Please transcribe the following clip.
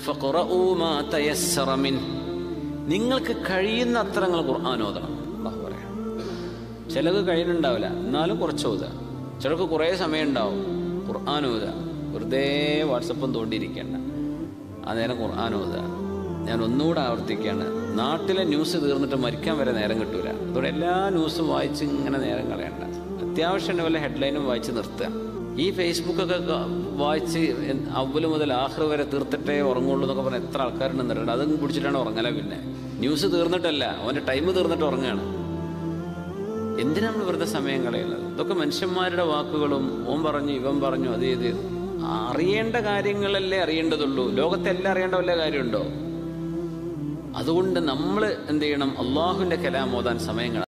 ഫഖറഊ മാ തയസ്സറ മിൻ നിങ്ങൾക്ക് കഴിയുന്ന അത്ര നിങ്ങൾ ഖുർആൻ ഓതണം അള്ളാഹു പറയാം ചിലത് കഴിയുന്നുണ്ടാവില്ല എന്നാലും കുറച്ച് ഓതുക ചിലർക്ക് കുറേ സമയം ഉണ്ടാവും ഖുർആൻ ഓതുക വെറുതെ വാട്സപ്പും തോണ്ടിയിരിക്കേണ്ട ആ നേരം ഖുർആൻ ഓതുക ഞാൻ ഒന്നുകൂടെ ആവർത്തിക്കുകയാണ് നാട്ടിലെ ന്യൂസ് തീർന്നിട്ട് മരിക്കാൻ വരെ നേരം കിട്ടൂല അതുകൊണ്ട് എല്ലാ ന്യൂസും വായിച്ച് ഇങ്ങനെ നേരം കളയണ്ട അത്യാവശ്യം വല്ല ഹെഡ്ലൈനും വായിച്ച് നിർത്തുക ഈ ഫേസ്ബുക്കൊക്കെ ക- വായിച്ച് അവല് മുതൽ ആഹ്റ് വരെ തീർത്തിട്ടേ ഉറങ്ങുള്ളൂ എന്നൊക്കെ പറഞ്ഞാൽ എത്ര ആൾക്കാരുണ്ടെന്ന് അറിയണ്ട അതും പിടിച്ചിട്ടാണ് ഉറങ്ങല പിന്നെ ന്യൂസ് തീർന്നിട്ടല്ല അവൻ്റെ ടൈം തീർന്നിട്ട് ഉറങ്ങുകയാണ് എന്തിനാ നമ്മൾ വെറുതെ സമയം കളയുന്നത് ഇതൊക്കെ മനുഷ്യന്മാരുടെ വാക്കുകളും ഓൻ പറഞ്ഞു ഇവൻ പറഞ്ഞു അത് ഇത് അറിയേണ്ട കാര്യങ്ങളല്ലേ അറിയേണ്ടതുള്ളൂ ലോകത്തെല്ലാം അറിയേണ്ട വല്ല കാര്യമുണ്ടോ അതുകൊണ്ട് നമ്മൾ എന്ത് ചെയ്യണം അള്ളാഹുവിൻ്റെ കലാം ഓതാൻ സമയം കള-